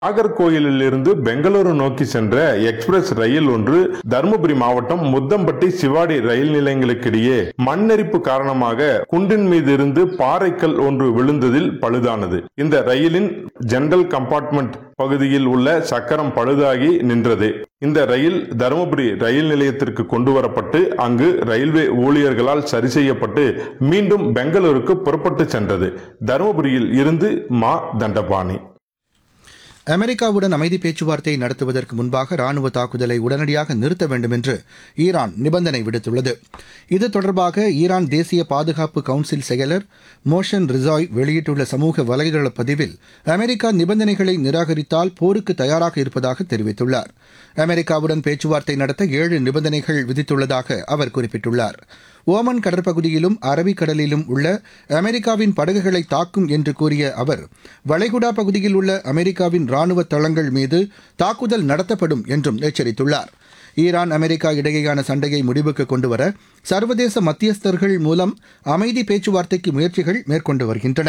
நாகர்கோயிலில் இருந்து பெங்களூரு நோக்கி சென்ற எக்ஸ்பிரஸ் ரயில் ஒன்று தருமபுரி மாவட்டம் முத்தம்பட்டி சிவாடி ரயில் நிலையங்களுக்கிடையே மண்ணெரிப்பு காரணமாக குன்றின் மீது இருந்து பாறைக்கல் ஒன்று விழுந்ததில் பழுதானது இந்த ரயிலின் ஜெனரல் கம்பார்ட்மெண்ட் பகுதியில் உள்ள சக்கரம் பழுதாகி நின்றது இந்த ரயில் தருமபுரி ரயில் நிலையத்திற்கு கொண்டு வரப்பட்டு அங்கு ரயில்வே ஊழியர்களால் சரி செய்யப்பட்டு மீண்டும் பெங்களூருக்கு புறப்பட்டு சென்றது தருமபுரியில் இருந்து மா தண்டபாணி அமெரிக்காவுடன் அமைதி பேச்சுவார்த்தை நடத்துவதற்கு முன்பாக ராணுவ தாக்குதலை உடனடியாக நிறுத்த வேண்டும் என்று ஈரான் நிபந்தனை விடுத்துள்ளது இது தொடர்பாக ஈரான் தேசிய பாதுகாப்பு கவுன்சில் செயலர் மோஷன் ரிசாய் வெளியிட்டுள்ள சமூக வலைதள பதிவில் அமெரிக்கா நிபந்தனைகளை நிராகரித்தால் போருக்கு தயாராக இருப்பதாக தெரிவித்துள்ளார் அமெரிக்காவுடன் பேச்சுவார்த்தை நடத்த ஏழு நிபந்தனைகள் விதித்துள்ளதாக அவர் குறிப்பிட்டுள்ளார் ஓமன் கடற்பகுதியிலும் அரபிக்கடலிலும் உள்ள அமெரிக்காவின் படகுகளை தாக்கும் என்று கூறிய அவர் வளைகுடா பகுதியில் உள்ள அமெரிக்காவின் ராணுவ தளங்கள் மீது தாக்குதல் நடத்தப்படும் என்றும் எச்சரித்துள்ளார் ஈரான் அமெரிக்கா இடையேயான சண்டையை முடிவுக்கு கொண்டுவர சர்வதேச மத்தியஸ்தர்கள் மூலம் அமைதி பேச்சுவார்த்தைக்கு முயற்சிகள் மேற்கொண்டு வருகின்றன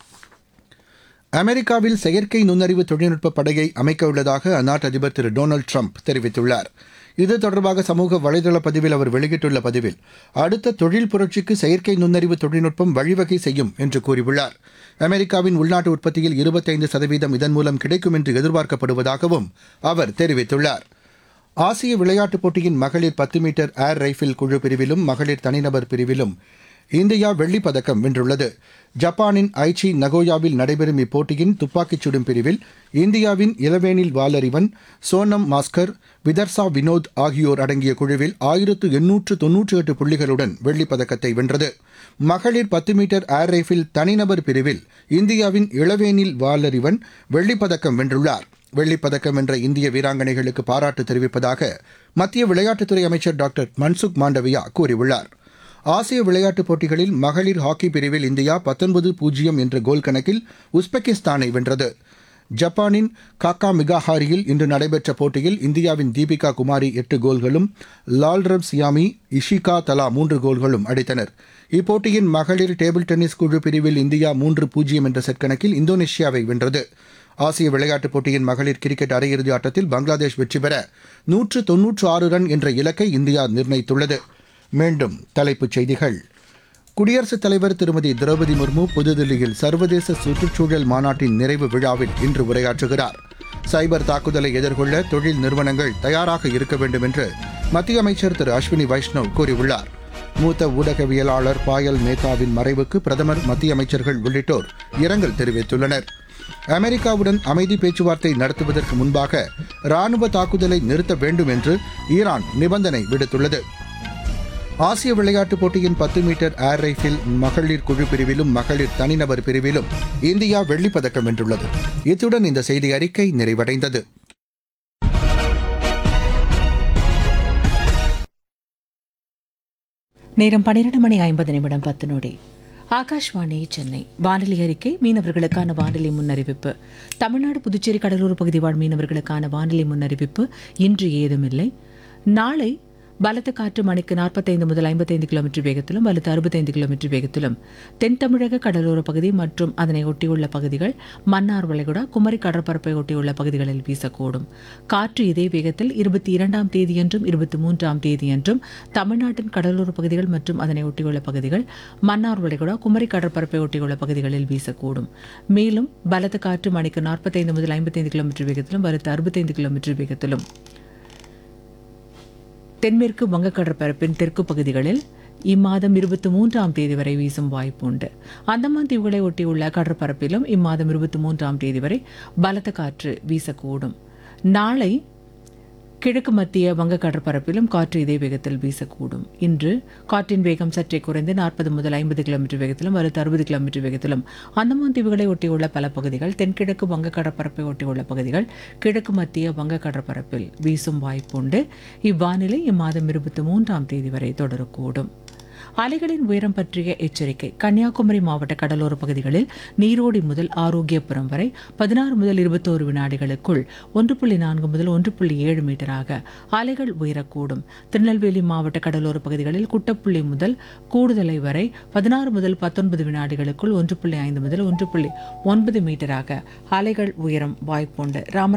அமெரிக்காவில் செயற்கை நுண்ணறிவு தொழில்நுட்ப படையை அமைக்க உள்ளதாக அந்நாட்டு அதிபர் திரு டொனால்டு ட்ரம்ப் தெரிவித்துள்ளார் இது தொடர்பாக சமூக வலைதள பதிவில் அவர் வெளியிட்டுள்ள பதிவில் அடுத்த தொழில் புரட்சிக்கு செயற்கை நுண்ணறிவு தொழில்நுட்பம் வழிவகை செய்யும் என்று கூறியுள்ளார் அமெரிக்காவின் உள்நாட்டு உற்பத்தியில் இருபத்தைந்து சதவீதம் இதன் மூலம் கிடைக்கும் என்று எதிர்பார்க்கப்படுவதாகவும் அவர் தெரிவித்துள்ளார் ஆசிய விளையாட்டுப் போட்டியின் மகளிர் பத்து மீட்டர் ஏர் ரைஃபிள் குழு பிரிவிலும் மகளிர் தனிநபர் பிரிவிலும் இந்தியா வெள்ளிப் பதக்கம் வென்றுள்ளது ஜப்பானின் ஐச்சி நகோயாவில் நடைபெறும் இப்போட்டியின் துப்பாக்கிச் சுடும் பிரிவில் இந்தியாவின் இளவேனில் வாலறிவன் சோனம் மாஸ்கர் விதர்சா வினோத் ஆகியோர் அடங்கிய குழுவில் ஆயிரத்து எண்ணூற்று தொன்னூற்றி எட்டு புள்ளிகளுடன் வெள்ளிப் பதக்கத்தை வென்றது மகளிர் பத்து மீட்டர் ஏர் ரைஃபிள் தனிநபர் பிரிவில் இந்தியாவின் இளவேனில் வாலறிவன் வெள்ளிப் பதக்கம் வென்றுள்ளார் வெள்ளிப் பதக்கம் வென்ற இந்திய வீராங்கனைகளுக்கு பாராட்டு தெரிவிப்பதாக மத்திய விளையாட்டுத்துறை அமைச்சர் டாக்டர் மன்சுக் மாண்டவியா கூறியுள்ளார் ஆசிய விளையாட்டுப் போட்டிகளில் மகளிர் ஹாக்கி பிரிவில் இந்தியா பத்தொன்பது பூஜ்ஜியம் என்ற கோல் கணக்கில் உஸ்பெகிஸ்தானை வென்றது ஜப்பானின் காக்கா மிகாஹாரியில் இன்று நடைபெற்ற போட்டியில் இந்தியாவின் தீபிகா குமாரி எட்டு கோல்களும் லால்ரப் சியாமி இஷிகா தலா மூன்று கோல்களும் அடித்தனர் இப்போட்டியின் மகளிர் டேபிள் டென்னிஸ் குழு பிரிவில் இந்தியா மூன்று பூஜ்ஜியம் என்ற செட் கணக்கில் இந்தோனேஷியாவை வென்றது ஆசிய விளையாட்டுப் போட்டியின் மகளிர் கிரிக்கெட் அரையிறுதி ஆட்டத்தில் பங்களாதேஷ் வெற்றி பெற நூற்று தொன்னூற்று ஆறு ரன் என்ற இலக்கை இந்தியா நிர்ணயித்துள்ளது மீண்டும் தலைப்புச் செய்திகள் குடியரசுத் தலைவர் திருமதி திரௌபதி முர்மு புதுதில்லியில் சர்வதேச சுற்றுச்சூழல் மாநாட்டின் நிறைவு விழாவில் இன்று உரையாற்றுகிறார் சைபர் தாக்குதலை எதிர்கொள்ள தொழில் நிறுவனங்கள் தயாராக இருக்க வேண்டும் என்று மத்திய அமைச்சர் திரு அஸ்வினி வைஷ்ணவ் கூறியுள்ளார் மூத்த ஊடகவியலாளர் பாயல் மேத்தாவின் மறைவுக்கு பிரதமர் மத்திய அமைச்சர்கள் உள்ளிட்டோர் இரங்கல் தெரிவித்துள்ளனர் அமெரிக்காவுடன் அமைதி பேச்சுவார்த்தை நடத்துவதற்கு முன்பாக ராணுவ தாக்குதலை நிறுத்த வேண்டும் என்று ஈரான் நிபந்தனை விடுத்துள்ளது ஆசிய விளையாட்டுப் போட்டியின் பத்து மீட்டர் ஏர் ரைஃபிள் மகளிர் குழு பிரிவிலும் மகளிர் தனிநபர் பிரிவிலும் இந்தியா வெள்ளிப் பதக்கம் வென்றுள்ளது இத்துடன் இந்த செய்தி அறிக்கை நிறைவடைந்தது நேரம் பன்னிரண்டு மணி ஐம்பது நிமிடம் பத்து நொடி ஆகாஷ்வாணி சென்னை வானிலை அறிக்கை மீனவர்களுக்கான வானிலை முன்னறிவிப்பு தமிழ்நாடு புதுச்சேரி கடலூர் பகுதி வாழ் மீனவர்களுக்கான வானிலை முன்னறிவிப்பு இன்று ஏதுமில்லை நாளை பலத்த காற்று மணிக்கு நாற்பத்தைந்து முதல் ஐம்பத்தைந்து கிலோமீட்டர் வேகத்திலும் வலுத்து அறுபத்தைந்து கிலோமீட்டர் வேகத்திலும் தென் தமிழக கடலோர பகுதி மற்றும் அதனை ஒட்டியுள்ள பகுதிகள் மன்னார் வளைகுடா குமரி கடற்பரப்பை ஒட்டியுள்ள பகுதிகளில் வீசக்கூடும் காற்று இதே வேகத்தில் இருபத்தி இரண்டாம் தேதியன்றும் இருபத்தி மூன்றாம் தேதியன்றும் தமிழ்நாட்டின் கடலோர பகுதிகள் மற்றும் அதனை ஒட்டியுள்ள பகுதிகள் மன்னார் வளைகுடா குமரி கடற்பரப்பை ஒட்டியுள்ள பகுதிகளில் வீசக்கூடும் மேலும் பலத்த காற்று மணிக்கு நாற்பத்தைந்து முதல் ஐம்பத்தைந்து கிலோமீட்டர் வேகத்திலும் வலுத்து அறுபத்தைந்து கிலோமீட்டர் வேகத்திலும் தென்மேற்கு வங்கக்கடற்பரப்பின் தெற்கு பகுதிகளில் இம்மாதம் இருபத்தி மூன்றாம் தேதி வரை வீசும் வாய்ப்பு உண்டு அந்தமான் தீவுகளை ஒட்டியுள்ள கடற்பரப்பிலும் இம்மாதம் இருபத்தி மூன்றாம் தேதி வரை பலத்த காற்று வீசக்கூடும் நாளை கிழக்கு மத்திய வங்க கடற்பரப்பிலும் காற்று இதே வேகத்தில் வீசக்கூடும் இன்று காற்றின் வேகம் சற்றே குறைந்து நாற்பது முதல் ஐம்பது கிலோமீட்டர் வேகத்திலும் அடுத்த அறுபது கிலோமீட்டர் வேகத்திலும் அந்தமான் தீவுகளை ஒட்டியுள்ள பல பகுதிகள் தென்கிழக்கு வங்க கடற்பரப்பை ஒட்டியுள்ள பகுதிகள் கிழக்கு மத்திய வங்க கடற்பரப்பில் வீசும் வாய்ப்புண்டு இவ்வானிலை இம்மாதம் இருபத்தி மூன்றாம் தேதி வரை தொடரக்கூடும் அலைகளின் உயரம் பற்றிய எச்சரிக்கை கன்னியாகுமரி மாவட்ட கடலோர பகுதிகளில் நீரோடி முதல் ஆரோக்கியபுரம் வரை பதினாறு முதல் இருபத்தோரு வினாடிகளுக்குள் ஒன்று புள்ளி நான்கு முதல் ஒன்று புள்ளி ஏழு மீட்டராக அலைகள் உயரக்கூடும் திருநெல்வேலி மாவட்ட கடலோர பகுதிகளில் குட்டப்புள்ளி முதல் கூடுதலை வரை பதினாறு முதல் பத்தொன்பது வினாடிகளுக்குள் ஒன்று புள்ளி ஐந்து முதல் ஒன்று புள்ளி ஒன்பது மீட்டராக அலைகள் உயரம் வாய்ப்புண்டு ராம